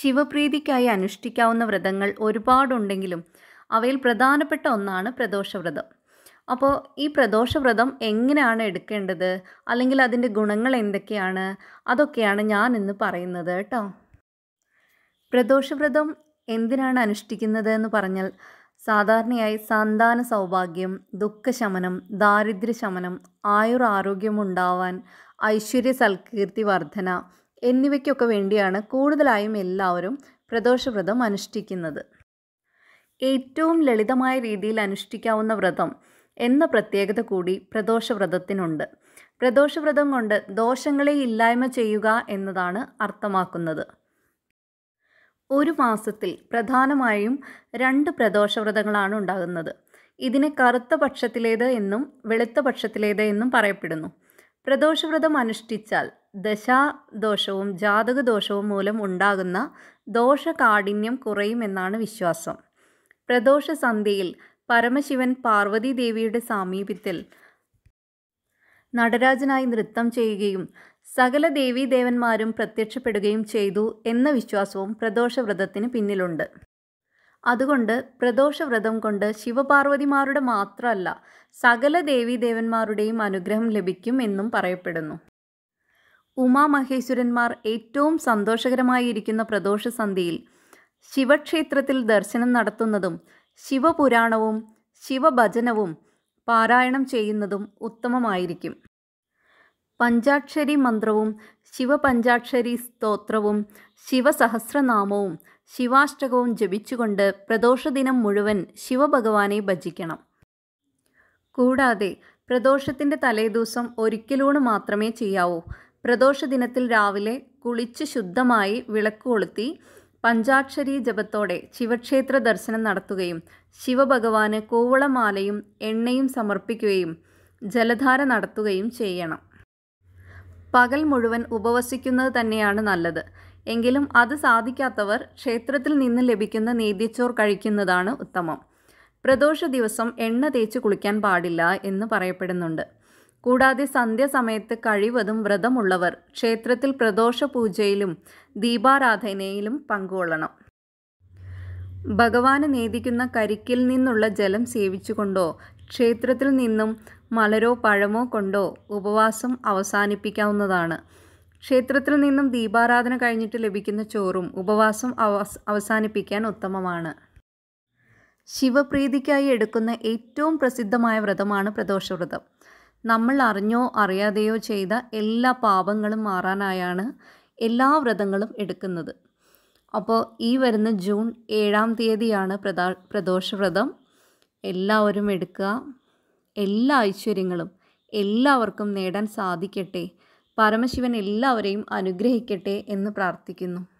ശിവപ്രീതിക്കായി അനുഷ്ഠിക്കാവുന്ന വ്രതങ്ങൾ ഒരുപാടുണ്ടെങ്കിലും അവയിൽ പ്രധാനപ്പെട്ട ഒന്നാണ് പ്രദോഷവ്രതം അപ്പോൾ ഈ പ്രദോഷവ്രതം എങ്ങനെയാണ് എടുക്കേണ്ടത് അല്ലെങ്കിൽ അതിൻ്റെ ഗുണങ്ങൾ എന്തൊക്കെയാണ് അതൊക്കെയാണ് ഞാൻ ഇന്ന് പറയുന്നത് കേട്ടോ പ്രദോഷവ്രതം എന്തിനാണ് അനുഷ്ഠിക്കുന്നത് എന്ന് പറഞ്ഞാൽ സാധാരണയായി സന്താന സൗഭാഗ്യം ദുഃഖശമനം ദാരിദ്ര്യശമനം ആയുർ ആരോഗ്യം ഉണ്ടാവാൻ ഐശ്വര്യ സൽകീർത്തി വർധന എന്നിവയ്ക്കൊക്കെ വേണ്ടിയാണ് കൂടുതലായും എല്ലാവരും പ്രദോഷവ്രതം അനുഷ്ഠിക്കുന്നത് ഏറ്റവും ലളിതമായ രീതിയിൽ അനുഷ്ഠിക്കാവുന്ന വ്രതം എന്ന പ്രത്യേകത കൂടി പ്രദോഷവ്രതത്തിനുണ്ട് പ്രദോഷവ്രതം കൊണ്ട് ദോഷങ്ങളെ ഇല്ലായ്മ ചെയ്യുക എന്നതാണ് അർത്ഥമാക്കുന്നത് ഒരു മാസത്തിൽ പ്രധാനമായും രണ്ട് പ്രദോഷവ്രതങ്ങളാണ് ഉണ്ടാകുന്നത് ഇതിനെ കറുത്ത പക്ഷത്തിലേത് എന്നും വെളുത്ത പക്ഷത്തിലേത് എന്നും പറയപ്പെടുന്നു പ്രദോഷവ്രതം അനുഷ്ഠിച്ചാൽ ദശാദോഷവും ജാതകദോഷവും മൂലം ഉണ്ടാകുന്ന ദോഷകാഠിന്യം കുറയുമെന്നാണ് വിശ്വാസം പ്രദോഷ സന്ധ്യയിൽ പരമശിവൻ പാർവതി ദേവിയുടെ സാമീപ്യത്തിൽ നടരാജനായി നൃത്തം ചെയ്യുകയും സകല ദേവീദേവന്മാരും പ്രത്യക്ഷപ്പെടുകയും ചെയ്തു എന്ന വിശ്വാസവും പ്രദോഷവ്രതത്തിന് പിന്നിലുണ്ട് അതുകൊണ്ട് പ്രദോഷവ്രതം കൊണ്ട് ശിവപാർവതിമാരുടെ മാത്രമല്ല സകല ദേവീദേവന്മാരുടെയും അനുഗ്രഹം ലഭിക്കും എന്നും പറയപ്പെടുന്നു ഉമാമഹേശ്വരന്മാർ ഏറ്റവും സന്തോഷകരമായിരിക്കുന്ന പ്രദോഷ സന്ധ്യയിൽ ശിവക്ഷേത്രത്തിൽ ദർശനം നടത്തുന്നതും ശിവപുരാണവും ശിവഭജനവും പാരായണം ചെയ്യുന്നതും ഉത്തമമായിരിക്കും പഞ്ചാക്ഷരി മന്ത്രവും ശിവപഞ്ചാക്ഷരി സ്തോത്രവും ശിവസഹസ്രനാമവും ശിവാഷ്ടകവും ജപിച്ചുകൊണ്ട് പ്രദോഷദിനം മുഴുവൻ ശിവഭഗവാനെ ഭജിക്കണം കൂടാതെ പ്രദോഷത്തിൻ്റെ തലേദിവസം ഒരിക്കലൂണ് മാത്രമേ ചെയ്യാവൂ പ്രദോഷ ദിനത്തിൽ രാവിലെ കുളിച്ച് ശുദ്ധമായി വിളക്ക് കൊളുത്തി പഞ്ചാക്ഷരി ജപത്തോടെ ശിവക്ഷേത്ര ദർശനം നടത്തുകയും ശിവഭഗവാന് കൂവളമാലയും എണ്ണയും സമർപ്പിക്കുകയും ജലധാര നടത്തുകയും ചെയ്യണം പകൽ മുഴുവൻ ഉപവസിക്കുന്നത് തന്നെയാണ് നല്ലത് എങ്കിലും അത് സാധിക്കാത്തവർ ക്ഷേത്രത്തിൽ നിന്ന് ലഭിക്കുന്ന നേദ്യച്ചോർ കഴിക്കുന്നതാണ് ഉത്തമം പ്രദോഷ ദിവസം എണ്ണ തേച്ച് കുളിക്കാൻ പാടില്ല എന്ന് പറയപ്പെടുന്നുണ്ട് കൂടാതെ സന്ധ്യാസമയത്ത് കഴിവതും വ്രതമുള്ളവർ ക്ഷേത്രത്തിൽ പ്രദോഷ പൂജയിലും ദീപാരാധനയിലും പങ്കുകൊള്ളണം ഭഗവാന് നേദിക്കുന്ന കരിക്കിൽ നിന്നുള്ള ജലം സേവിച്ചുകൊണ്ടോ ക്ഷേത്രത്തിൽ നിന്നും മലരോ പഴമോ കൊണ്ടോ ഉപവാസം അവസാനിപ്പിക്കാവുന്നതാണ് ക്ഷേത്രത്തിൽ നിന്നും ദീപാരാധന കഴിഞ്ഞിട്ട് ലഭിക്കുന്ന ചോറും ഉപവാസം അവസ് അവസാനിപ്പിക്കാൻ ഉത്തമമാണ് ശിവപ്രീതിക്കായി എടുക്കുന്ന ഏറ്റവും പ്രസിദ്ധമായ വ്രതമാണ് പ്രദോഷവ്രതം നമ്മൾ അറിഞ്ഞോ അറിയാതെയോ ചെയ്ത എല്ലാ പാപങ്ങളും മാറാനായാണ് എല്ലാ വ്രതങ്ങളും എടുക്കുന്നത് അപ്പോൾ ഈ വരുന്ന ജൂൺ ഏഴാം തീയതിയാണ് പ്രദാ പ്രദോഷവ്രതം എല്ലാവരും എടുക്കുക എല്ലാ ഐശ്വര്യങ്ങളും എല്ലാവർക്കും നേടാൻ സാധിക്കട്ടെ പരമശിവൻ എല്ലാവരെയും അനുഗ്രഹിക്കട്ടെ എന്ന് പ്രാർത്ഥിക്കുന്നു